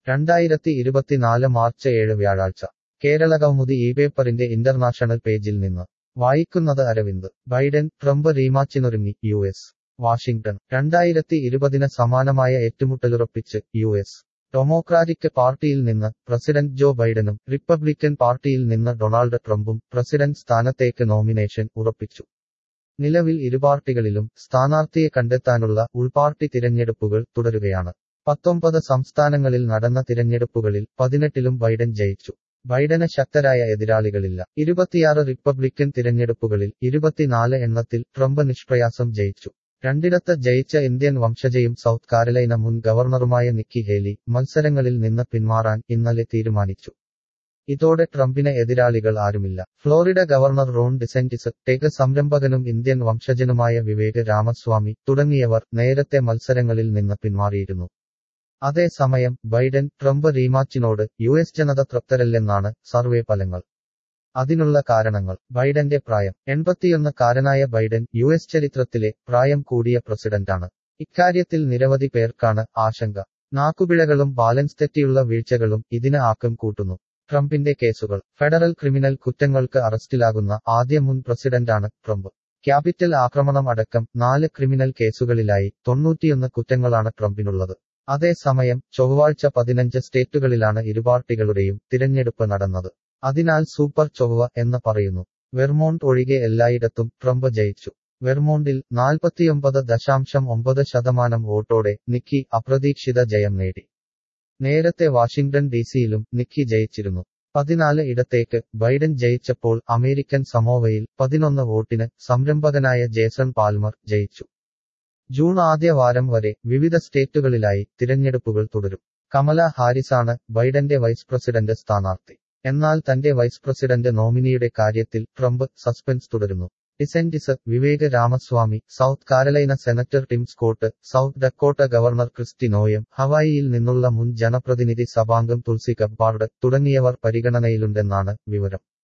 രണ്ടായിരത്തി ഇരുപത്തിനാല് മാർച്ച് ഏഴ് വ്യാഴാഴ്ച കേരള കൗമുദി ഈ പേപ്പറിന്റെ ഇന്റർനാഷണൽ പേജിൽ നിന്ന് വായിക്കുന്നത് അരവിന്ദ് ബൈഡൻ ട്രംപ് റീമാച്ചിനൊരുങ്ങി യു എസ് വാഷിംഗ്ടൺ രണ്ടായിരത്തി ഇരുപതിന് സമാനമായ ഏറ്റുമുട്ടലുറപ്പിച്ച് യു എസ് ഡെമോക്രാറ്റിക് പാർട്ടിയിൽ നിന്ന് പ്രസിഡന്റ് ജോ ബൈഡനും റിപ്പബ്ലിക്കൻ പാർട്ടിയിൽ നിന്ന് ഡൊണാൾഡ് ട്രംപും പ്രസിഡന്റ് സ്ഥാനത്തേക്ക് നോമിനേഷൻ ഉറപ്പിച്ചു നിലവിൽ ഇരുപാർട്ടികളിലും സ്ഥാനാർത്ഥിയെ കണ്ടെത്താനുള്ള ഉൾപാർട്ടി തിരഞ്ഞെടുപ്പുകൾ തുടരുകയാണ് പത്തൊമ്പത് സംസ്ഥാനങ്ങളിൽ നടന്ന തിരഞ്ഞെടുപ്പുകളിൽ പതിനെട്ടിലും ബൈഡൻ ജയിച്ചു ബൈഡന് ശക്തരായ എതിരാളികളില്ല ഇരുപത്തിയാറ് റിപ്പബ്ലിക്കൻ തിരഞ്ഞെടുപ്പുകളിൽ ഇരുപത്തിനാല് എണ്ണത്തിൽ ട്രംപ് നിഷ്പ്രയാസം ജയിച്ചു രണ്ടിടത്ത് ജയിച്ച ഇന്ത്യൻ വംശജയും സൗത്ത് കാരലൈന മുൻ ഗവർണറുമായ നിക്കി ഹേലി മത്സരങ്ങളിൽ നിന്ന് പിന്മാറാൻ ഇന്നലെ തീരുമാനിച്ചു ഇതോടെ ട്രംപിന് എതിരാളികൾ ആരുമില്ല Florida governor Ron DeSantis tech സംരംഭകനും ഇന്ത്യൻ വംശജനുമായ വിവേക് രാമസ്വാമി തുടങ്ങിയവർ നേരത്തെ മത്സരങ്ങളിൽ നിന്ന് പിന്മാറിയിരുന്നു അതേസമയം ബൈഡൻ ട്രംപ് റീമാച്ചിനോട് യു എസ് ജനത തൃപ്തരല്ലെന്നാണ് സർവേ ഫലങ്ങൾ അതിനുള്ള കാരണങ്ങൾ ബൈഡന്റെ പ്രായം എൺപത്തിയൊന്ന് കാരനായ ബൈഡൻ യു എസ് ചരിത്രത്തിലെ പ്രായം കൂടിയ പ്രസിഡന്റാണ് ഇക്കാര്യത്തിൽ നിരവധി പേർക്കാണ് ആശങ്ക നാക്കുപിഴകളും ബാലൻസ് തെറ്റിയുള്ള വീഴ്ചകളും ഇതിന് ആക്കം കൂട്ടുന്നു ട്രംപിന്റെ കേസുകൾ ഫെഡറൽ ക്രിമിനൽ കുറ്റങ്ങൾക്ക് അറസ്റ്റിലാകുന്ന ആദ്യ മുൻ പ്രസിഡന്റാണ് ട്രംപ് ക്യാപിറ്റൽ ആക്രമണം അടക്കം നാല് ക്രിമിനൽ കേസുകളിലായി തൊണ്ണൂറ്റിയൊന്ന് കുറ്റങ്ങളാണ് ട്രംപിനുള്ളത് അതേസമയം ചൊവ്വാഴ്ച പതിനഞ്ച് സ്റ്റേറ്റുകളിലാണ് ഇരുപാർട്ടികളുടെയും തിരഞ്ഞെടുപ്പ് നടന്നത് അതിനാൽ സൂപ്പർ ചൊവ്വ എന്ന് പറയുന്നു വെർമോണ്ട് ഒഴികെ എല്ലായിടത്തും ട്രംപ് ജയിച്ചു വെർമോണ്ടിൽ നാൽപ്പത്തിയൊമ്പത് ദശാംശം ഒമ്പത് ശതമാനം വോട്ടോടെ നിക്കി അപ്രതീക്ഷിത ജയം നേടി നേരത്തെ വാഷിംഗ്ടൺ ഡിസിയിലും നിക്കി ജയിച്ചിരുന്നു പതിനാല് ഇടത്തേക്ക് ബൈഡൻ ജയിച്ചപ്പോൾ അമേരിക്കൻ സമോവയിൽ പതിനൊന്ന് വോട്ടിന് സംരംഭകനായ ജേസൺ പാൽമർ ജയിച്ചു ജൂൺ ആദ്യ വാരം വരെ വിവിധ സ്റ്റേറ്റുകളിലായി തിരഞ്ഞെടുപ്പുകൾ തുടരും കമല ഹാരിസാണ് ബൈഡന്റെ വൈസ് പ്രസിഡന്റ് സ്ഥാനാർത്ഥി എന്നാൽ തന്റെ വൈസ് പ്രസിഡന്റ് നോമിനിയുടെ കാര്യത്തിൽ ട്രംപ് സസ്പെൻസ് തുടരുന്നു DeSantis Vivek Ramaswamy South Carolina senator Tim Scott South Dakota governor Kristi Noem ഹവായിയിൽ നിന്നുള്ള മുൻ ജനപ്രതിനിധി സഭാംഗം തുൾസി കബ്ബാർഡ് തുടങ്ങിയവർ പരിഗണനയിലുണ്ടെന്നാണ് വിവരം